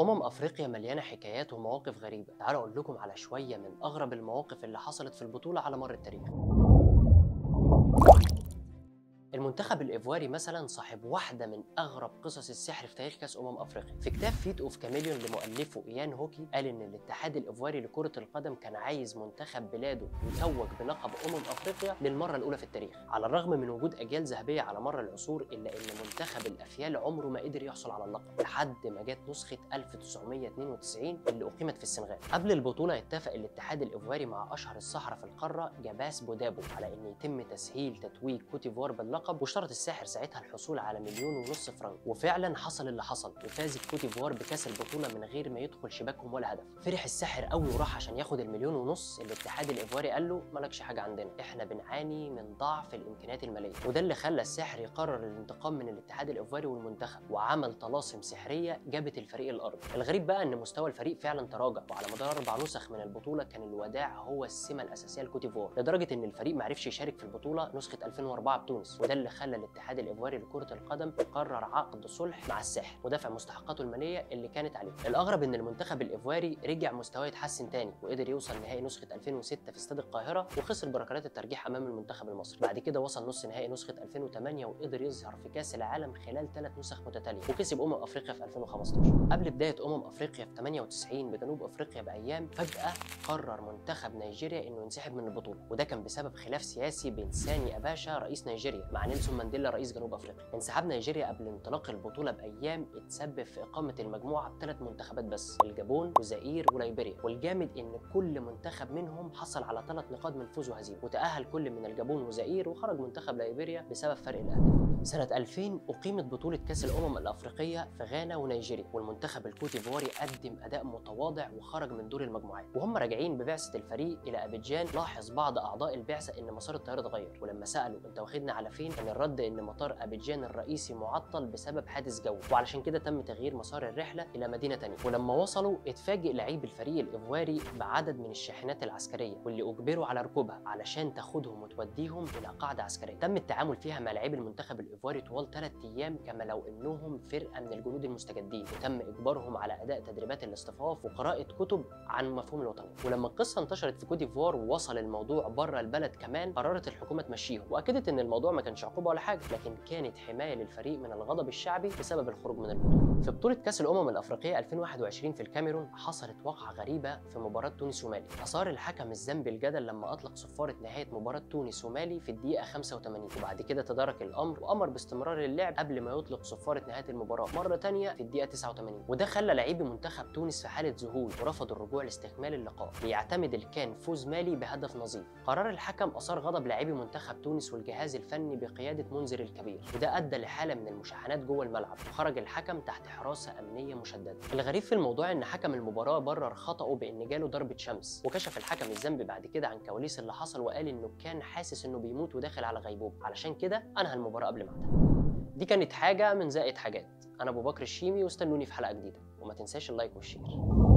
أمم أفريقيا مليانة حكايات ومواقف غريبة تعالوا أقول لكم على شوية من أغرب المواقف اللي حصلت في البطولة على مر التاريخ المنتخب الايفواري مثلا صاحب واحده من اغرب قصص السحر في تاريخ كاس امم افريقيا في كتاب فيت اوف كاميليون لمؤلفه ايان هوكي قال ان الاتحاد الايفواري لكره القدم كان عايز منتخب بلاده يتوج بلقب امم افريقيا للمره الاولى في التاريخ على الرغم من وجود اجيال ذهبيه على مر العصور الا ان منتخب الافيال عمره ما قدر يحصل على اللقب لحد ما جت نسخه 1992 اللي اقيمت في السنغال قبل البطوله اتفق الاتحاد الايفواري مع اشهر الصحراء في القاره جاباس بودابو على ان يتم تسهيل تتويج كوتيفوار باللقب واشترط الساحر ساعتها الحصول على مليون ونص فرنك وفعلا حصل اللي حصل وفازت كوتيفوار بكاس البطوله من غير ما يدخل شباكهم ولا هدف فرح الساحر قوي وراح عشان ياخد المليون ونص الاتحاد الايفواري قال له مالكش حاجه عندنا احنا بنعاني من ضعف الامكانيات الماليه وده اللي خلى الساحر يقرر الانتقام من الاتحاد الايفواري والمنتخب وعمل طلاسم سحريه جابت الفريق الارض الغريب بقى ان مستوى الفريق فعلا تراجع وعلى مدار اربع نسخ من البطوله كان الوداع هو السمه الاساسيه لكوتيفوار لدرجه ان الفريق ما عرفش يشارك في البطوله نسخه 2004 بتونس وده اللي خلى الاتحاد الايفواري لكره القدم يقرر عقد صلح مع الساحر ودفع مستحقاته الماليه اللي كانت عليه الاغرب ان المنتخب الايفواري رجع مستواه يتحسن تاني وقدر يوصل نهائي نسخه 2006 في استاد القاهره وخسر بركلات الترجيح امام المنتخب المصري بعد كده وصل نص نهائي نسخه 2008 وقدر يظهر في كاس العالم خلال ثلاث نسخ متتاليه وكسب امم افريقيا في 2015 قبل بدايه امم افريقيا في 98 بجنوب افريقيا بايام فجاه قرر منتخب نيجيريا انه ينسحب من البطوله وده كان بسبب خلاف سياسي بين ساني اباشا رئيس نيجيريا مع نيلسون مانديلا رئيس جنوب افريقيا انسحاب نيجيريا قبل انطلاق البطوله بايام اتسبب في اقامه المجموعه بثلاث منتخبات بس الجابون وزائير وليبيريا والجامد ان كل منتخب منهم حصل على ثلاث نقاط من فوز وهزيمه وتاهل كل من الجابون وزائير وخرج منتخب ليبيريا بسبب فرق الاهداف سنة 2000 أقيمت بطولة كأس الأمم الأفريقية في غانا ونيجيريا والمنتخب الكوتيفواري قدم أداء متواضع وخرج من دور المجموعات وهم راجعين ببعثة الفريق إلى أبيجان لاحظ بعض أعضاء البعثة إن مسار الطيارة اتغير ولما سألوا أنت واخدنا على فين كان الرد إن مطار أبيجان الرئيسي معطل بسبب حادث جوي وعلشان كده تم تغيير مسار الرحلة إلى مدينة تانية ولما وصلوا اتفاجئ لعيب الفريق الإيفواري بعدد من الشاحنات العسكرية واللي أجبروا على ركوبها علشان تاخدهم وتوديهم إلى قاعدة عسكرية تم التعامل فيها مع لاعبي المنتخب الإيفواري طوال ثلاث أيام كما لو إنهم فرقة من الجنود المستجدين وتم إجبارهم على أداء تدريبات الاصطفاف وقراءة كتب عن مفهوم الوطنية ولما القصة انتشرت في كوت ديفوار ووصل الموضوع بره البلد كمان قررت الحكومة تمشيهم وأكدت إن الموضوع ما كانش عقوبة ولا حاجة لكن كانت حماية للفريق من الغضب الشعبي بسبب الخروج من البطولة في بطولة كأس الأمم الأفريقية 2021 في الكاميرون حصلت واقعة غريبة في مباراة تونس ومالي أثار الحكم الذنب الجدل لما أطلق صفارة نهاية مباراة تونس ومالي في الدقيقة 85 وبعد كده تدارك الأمر وأمر باستمرار اللعب قبل ما يطلق صفارة نهاية المباراة مرة تانية في الدقيقة 89 وده خلى لاعبي منتخب تونس في حالة ذهول ورفضوا الرجوع لاستكمال اللقاء ليعتمد الكان فوز مالي بهدف نظيف قرار الحكم أثار غضب لاعبي منتخب تونس والجهاز الفني بقيادة منذر الكبير وده أدى لحالة من المشاحنات جوه الملعب وخرج الحكم تحت حراسة أمنية مشددة الغريب في الموضوع إن حكم المباراة برر خطأه بإن جاله ضربة شمس وكشف الحكم الذنب بعد كده عن كواليس اللي حصل وقال إنه كان حاسس إنه بيموت وداخل على غيبوبة علشان كده أنهى المباراة قبل ميعادها دي كانت حاجة من زائد حاجات أنا أبو بكر الشيمي واستنوني في حلقة جديدة وما تنساش اللايك والشير